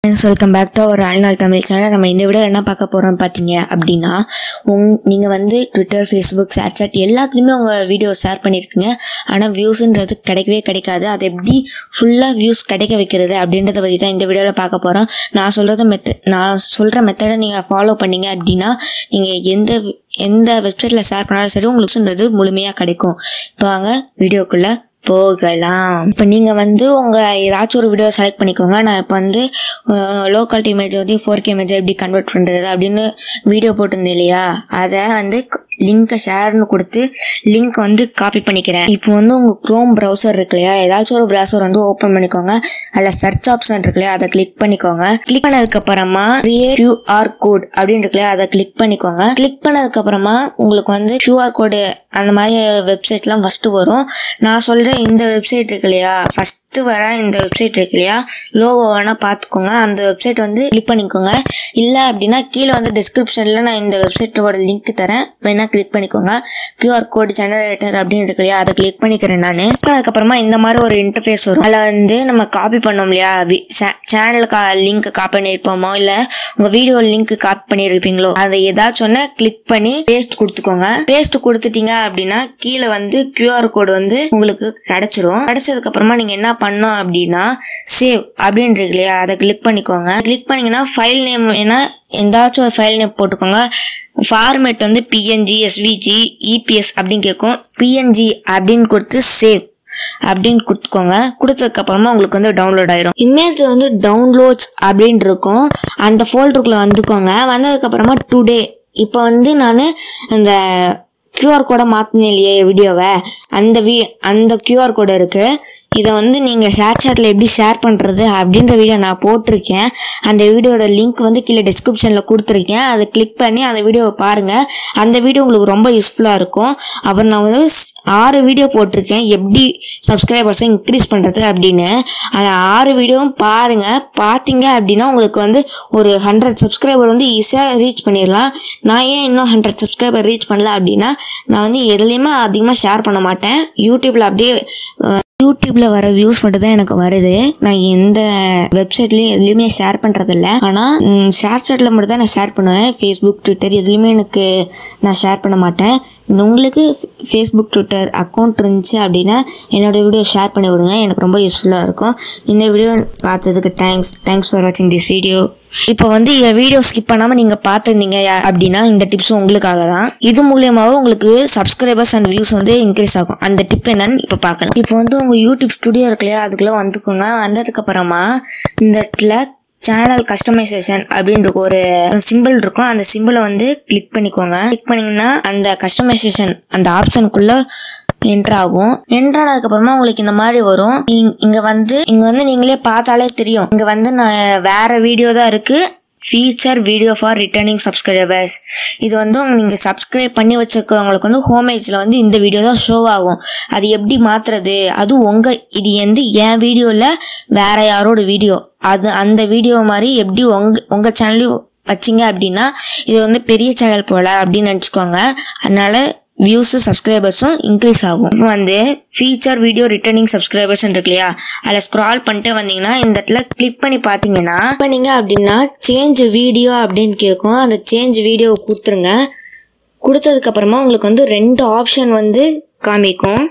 welcome back to ஒரு அல்நாள் Tamil channel நம்ம இந்த விட என்ன பார்க்க போறோம் பார்த்தீங்க அப்படின்னா உங் நீங்கள் வந்து ட்விட்டர் ஃபேஸ்புக் சேட் எல்லாத்துலேயுமே உங்கள் வீடியோ ஷேர் பண்ணியிருப்பீங்க ஆனால் வியூஸுன்றது கிடைக்கவே கிடைக்காது அது எப்படி ஃபுல்லாக வியூஸ் கிடைக்க வைக்கிறது அப்படின்றத பற்றி தான் இந்த வீடியோவில் பார்க்க போகிறோம் நான் சொல்கிறத மெத்த நான் சொல்கிற மெத்தடை நீங்கள் ஃபாலோ பண்ணீங்க அப்படின்னா நீங்கள் எந்த எந்த வெப்சைட்டில் ஷேர் பண்ணாலும் சரி உங்களுக்கு முழுமையாக கிடைக்கும் இப்போ வாங்க வீடியோக்குள்ளே போகலாம் இப்போ நீங்கள் வந்து உங்கள் ஏதாச்சும் ஒரு வீடியோ செலக்ட் பண்ணிக்கோங்க நான் இப்போ வந்து லோக்கல் இமேஜ் வந்து ஃபோர் கே இமேஜ் எப்படி கன்வெர்ட் பண்ணுறது அப்படின்னு வீடியோ போட்டிருந்தேன் இல்லையா அதை வந்து லிங்கை ஷேர்னு கொடுத்து லிங்க் வந்து காப்பி பண்ணிக்கிறேன் இப்போ வந்து உங்கள் க்ரோம் ப்ரௌசர் இருக்கு இல்லையா ஏதாச்சும் ஒரு ப்ரௌசர் வந்து ஓப்பன் பண்ணிக்கோங்க அதில் சர்ச் ஆப்ஷன் இருக்கு இல்லையா அதை கிளிக் பண்ணிக்கோங்க கிளிக் பண்ணதுக்கு அப்புறமா கியூஆர் கோட் அப்படின்னு இருக்கு இல்லையா அதை கிளிக் பண்ணிக்கோங்க கிளிக் பண்ணதுக்கு அப்புறமா உங்களுக்கு வந்து கியூஆர் கோடு அந்த மாதிரி வெப்சைட்லாம் ஃபர்ஸ்ட் வரும் நான் சொல்ற இந்த வெப்சைட் இருக்கு இல்லையா ஃபர்ஸ்ட் வர இந்த வெப்சைட் இருக்கு இல்லையா லோகோ வேணா பார்த்துக்கோங்க அந்த வெப்சைட் வந்து கிளிக் பண்ணிக்கோங்க இல்லை அப்படின்னா கீழே வந்து டிஸ்கிரிப்ஷனில் நான் இந்த வெப்சைட்டோட லிங்க் தரேன் வேணா கிளிக் பண்ணிக்கோங்க கியூஆர் கோடு ஜெனரேட்டர் அப்படின்னு இருக்கு இல்லையா அதை கிளிக் பண்ணிக்கிறேன் நான் அதுக்கப்புறமா இந்த மாதிரி ஒரு இன்டர்ஃபேஸ் வரும் அதில் வந்து நம்ம காப்பி பண்ணோம் இல்லையா சேனலுக்கு லிங்க் காப்பி பண்ணியிருப்போமோ இல்லை உங்கள் வீடியோ லிங்க் காப்பி பண்ணியிருப்பீங்களோ அதை ஏதாச்சும் ஒன்று கிளிக் பண்ணி பேஸ்ட் கொடுத்துக்கோங்க பேஸ்ட் கொடுத்துட்டீங்க அப்படின்னா கீழே வந்து கியூஆர் கோடு வந்து உங்களுக்கு கிடைச்சிரும் கிடைச்சதுக்கு அப்புறமா நீங்க என்ன பண்ணோம் அப்படின்னா சேவ் அப்படின்றது இல்லையா அதை கிளிக் பண்ணிக்கோங்க கிளிக் பண்ணீங்கன்னா ஃபைல் நேம் ஏன்னா எந்தாச்சும் ஒரு ஃபைல் நேம் போட்டுக்கோங்க ஃபார்மேட் வந்து பிஎன்ஜி எஸ்விஜி இபிஎஸ் அப்படின்னு கேட்கும் பிஎன்ஜி அப்படின்னு கொடுத்து சேவ் அப்படின்னு கொடுத்துக்கோங்க கொடுத்ததுக்கு அப்புறமா உங்களுக்கு வந்து டவுன்லோட் ஆயிரும் இமேஜ் வந்து டவுன்லோட்ஸ் அப்படின்னு இருக்கும் அந்த ஃபோல்டருக்குள்ள வந்துக்கோங்க வந்ததுக்கு அப்புறமா டுடே இப்போ வந்து நான் இந்த கியூஆர் கோடை மாற்றினேன் இல்லையா வீடியோவை அந்த வீ அந்த கியூஆர் கோடு இருக்கு இதை வந்து நீங்கள் ஷேர் சாட்டில் எப்படி ஷேர் பண்ணுறது அப்படின்ற வீடியோ நான் போட்டிருக்கேன் அந்த வீடியோட லிங்க் வந்து கீழே டிஸ்கிரிப்ஷனில் கொடுத்துருக்கேன் அதை கிளிக் பண்ணி அந்த வீடியோவை பாருங்கள் அந்த வீடியோ உங்களுக்கு ரொம்ப யூஸ்ஃபுல்லாக இருக்கும் அப்புறம் நான் வந்து ஆறு வீடியோ போட்டிருக்கேன் எப்படி சப்ஸ்கிரைபர்ஸை இன்க்ரீஸ் பண்ணுறது அப்படின்னு அந்த ஆறு வீடியோவும் பாருங்கள் பார்த்தீங்க அப்படின்னா உங்களுக்கு வந்து ஒரு ஹண்ட்ரட் சப்ஸ்கிரைபர் வந்து ஈஸியாக ரீச் பண்ணிடலாம் நான் ஏன் இன்னும் ஹண்ட்ரட் சப்ஸ்கிரைபர் ரீச் பண்ணல அப்படின்னா நான் வந்து எதுலேயுமே அதிகமாக ஷேர் பண்ண மாட்டேன் யூடியூப்பில் அப்படியே யூடியூப்ல வர வியூஸ் மட்டும் தான் எனக்கு வருது நான் எந்த வெப்சைட்லயும் எதுலயுமே ஷேர் பண்றதில்ல ஆனா ஷேர் சாட்ல மட்டும் தான் நான் ஷேர் பண்ணுவேன் ஃபேஸ்புக் ட்விட்டர் எதுலையுமே எனக்கு நான் ஷேர் பண்ண மாட்டேன் உங்களுக்கு ஃபேஸ்புக் ட்விட்டர் அக்கௌண்ட் இருந்துச்சு அப்படின்னா என்னோட வீடியோ ஷேர் பண்ணி விடுங்க எனக்கு ரொம்ப யூஸ்ஃபுல்லாக இருக்கும் இந்த வீடியோ பார்த்ததுக்கு தேங்க்ஸ் தேங்க்ஸ் ஃபார் வாட்சிங் திஸ் வீடியோ இப்போ வந்து என் வீடியோ ஸ்கிப் பண்ணாம நீங்க பார்த்துருந்தீங்க அப்படின்னா இந்த டிப்ஸ் உங்களுக்காக தான் இது மூலியமாவும் உங்களுக்கு சப்ஸ்கிரைபர்ஸ் அண்ட் வியூஸ் வந்து இன்க்ரீஸ் ஆகும் அந்த டிப் என்னன்னு இப்போ பார்க்கலாம் இப்போ வந்து உங்க யூடியூப் ஸ்டுடியோ இருக்கு இல்லையா அதுக்குள்ள வந்துக்கோங்க வந்ததுக்கு அப்புறமா இந்த இடத்துல சேனல் கஸ்டமைசேஷன் அப்படின்ற ஒரு சிம்பிள் இருக்கும் அந்த சிம்பிளை வந்து கிளிக் பண்ணிக்கோங்க கிளிக் பண்ணீங்கன்னா அந்த கஸ்டமைசேஷன் அந்த ஆப்ஷனுக்குள்ள என்ட்ரு ஆகும் என்ட்ரு ஆனதுக்கு அப்புறமா உங்களுக்கு இந்த மாதிரி வரும் இங்க வந்து இங்க வந்து நீங்களே பார்த்தாலே தெரியும் இங்க வந்து நான் வேற வீடியோ தான் இருக்கு feature video for returning subscribers இது வந்து நீங்கள் சப்ஸ்கிரைப் பண்ணி வச்சிருக்கவங்களுக்கு வந்து ஹோமேஜில் வந்து இந்த வீடியோ தான் ஷோ ஆகும் அது எப்படி மாற்றுறது அதுவும் உங்கள் இது வந்து என் வீடியோவில் வேற யாரோட வீடியோ அது அந்த வீடியோ மாதிரி எப்படி உங்க உங்கள் சேனல்லையும் வச்சிங்க அப்படின்னா இது வந்து பெரிய சேனல் போல அப்படின்னு நினச்சிக்கோங்க அதனால வியூஸும் சப்ஸ்கிரைபர்ஸும் இன்க்ரீஸ் ஆகும் இப்போ வந்து ஃபீச்சர் வீடியோ ரிட்டர்னிங் சப்ஸ்கிரைபர்ஸ் இருக்கு இல்லையா அதில் ஸ்க்ரால் பண்ணிட்டு வந்தீங்கன்னா இந்த இடத்துல கிளிக் பண்ணி பார்த்தீங்கன்னா பண்ணீங்க அப்படின்னா சேஞ்ச் வீடியோ அப்படின்னு கேட்கும் அந்த சேஞ்ச் வீடியோ கொடுத்துருங்க கொடுத்ததுக்கு அப்புறமா உங்களுக்கு வந்து ரெண்டு ஆப்ஷன் வந்து காமிக்கும்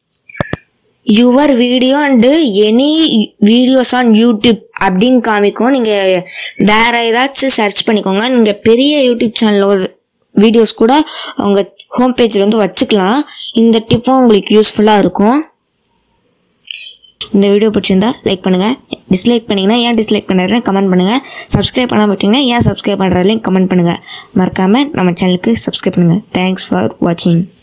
your video and any videos on YouTube அப்படின்னு காமிக்கும் நீங்கள் வேற ஏதாச்சும் சர்ச் பண்ணிக்கோங்க நீங்கள் பெரிய யூடியூப் சேனல் வீடியோஸ் கூட உங்க ஹோம் பேஜில் வந்து வச்சுக்கலாம் இந்த டிப்பும் உங்களுக்கு யூஸ்ஃபுல்லாக இருக்கும் இந்த வீடியோ பிடிச்சிருந்தா லைக் பண்ணுங்க டிஸ்லைக் பண்ணீங்கன்னா ஏன் டிஸ்லைக் பண்ணுறதுன்னு கமெண்ட் பண்ணுங்க சப்ஸ்கிரைப் பண்ணாம விட்டீங்கன்னா ஏன் சப்ஸ்கிரைப் பண்ணுறதுலையும் கமெண்ட் பண்ணுங்க மறக்காம நம்ம சேனலுக்கு சப்ஸ்கிரைப் பண்ணுங்க தேங்க்ஸ் ஃபார் வாட்சிங்